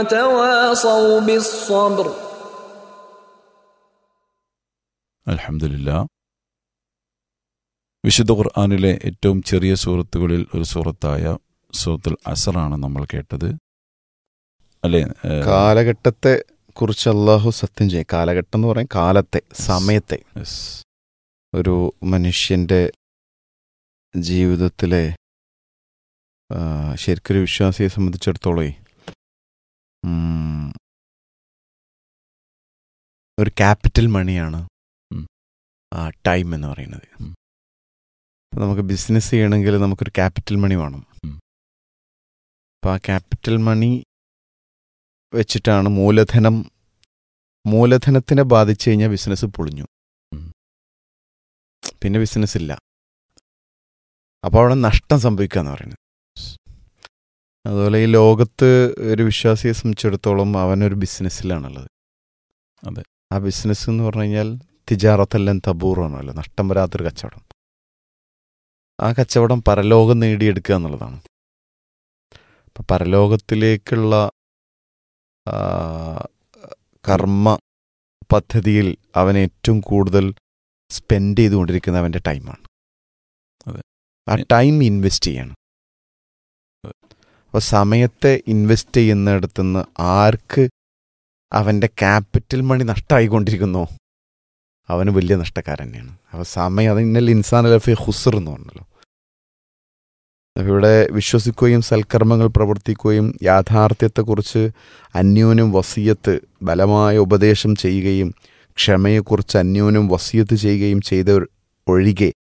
وتواصوا بالصبر അലഹമില്ല വിശുദ്ധ ഖുർആാനിലെ ഏറ്റവും ചെറിയ സൂറത്തുകളിൽ ഒരു സൂറത്തായ സൂറത്തുൽ അസറാണ് നമ്മൾ കേട്ടത് അല്ലേ ഏഹ്, കാലഘട്ടത്തെ കുറിച്ച് അള്ളാഹു സത്യം ചെയ്യും കാലഘട്ടം എന്ന് പറയും കാലത്തെ സമയത്തെ yes. ഒരു മനുഷ്യൻ്റെ ജീവിതത്തിലെ ആ, ശരിക്കൊരു വിശ്വാസിയെ സംബന്ധിച്ചിടത്തോളം ഉം, ഒരു ക്യാപിറ്റൽ മണിയാണ് ഉം. ആ ടൈം എന്ന് പറയുന്നത് ഉം. അപ്പോൾ നമുക്ക് ബിസിനസ് ചെയ്യണമെങ്കിൽ നമുക്കൊരു ക്യാപിറ്റൽ മണി വേണം ഉം. അപ്പോൾ ആ ക്യാപിറ്റൽ മണി വെച്ചിട്ടാണ് മൂലധനം മൂലധനത്തിനെ ബാധിച്ചു കഴിഞ്ഞാൽ ബിസിനസ് പൊളിഞ്ഞു ഉം. പിന്നെ ബിസിനസ് ഇല്ല അപ്പോൾ അവിടെ നഷ്ടം സംഭവിക്കുക എന്ന് പറയുന്നത് അതുപോലെ ഈ ലോകത്ത് ഒരു വിശ്വാസിയെ സംബന്ധിച്ചിടത്തോളം അവനൊരു ബിസിനസ്സിലാണുള്ളത് അതെ. ആ ബിസിനസ് എന്ന് പറഞ്ഞു കഴിഞ്ഞാൽ തിജാറത്തെല്ലാം തബൂറാണല്ലോ നഷ്ടം വരാത്തൊരു കച്ചവടം ആ കച്ചവടം പരലോകം നേടിയെടുക്കുക എന്നുള്ളതാണ് അപ്പം പരലോകത്തിലേക്കുള്ള ആ, കർമ്മ പദ്ധതിയിൽ അവൻ ഏറ്റവും കൂടുതൽ സ്പെൻഡ് ചെയ്തുകൊണ്ടിരിക്കുന്ന അവൻ്റെ ടൈമാണ് അതെ. ആ ടൈം ഇൻവെസ്റ്റ് ചെയ്യണം അപ്പോൾ സമയത്തെ ഇൻവെസ്റ്റ് ചെയ്യുന്നിടത്തുനിന്ന് ആർക്ക് അവൻ്റെ ക്യാപിറ്റൽ മണി നഷ്ടമായിക്കൊണ്ടിരിക്കുന്നോ അവന് വലിയ നഷ്ടക്കാരൻ തന്നെയാണ് അപ്പോൾ സമയം അത് ഇന്നലെ ഇൻസാൻ ലഫി ഹുസർ എന്ന് പറഞ്ഞല്ലോ അപ്പോൾ ഇവിടെ വിശ്വസിക്കുകയും സൽക്കർമ്മങ്ങൾ പ്രവർത്തിക്കുകയും യാഥാർത്ഥ്യത്തെക്കുറിച്ച് അന്യോന്യം വസീയത്ത് ബലമായ ഉപദേശം ചെയ്യുകയും ക്ഷമയെക്കുറിച്ച് അന്യോന്യം വസീയത്ത് ചെയ്യുകയും ചെയ്ത ഒഴികെ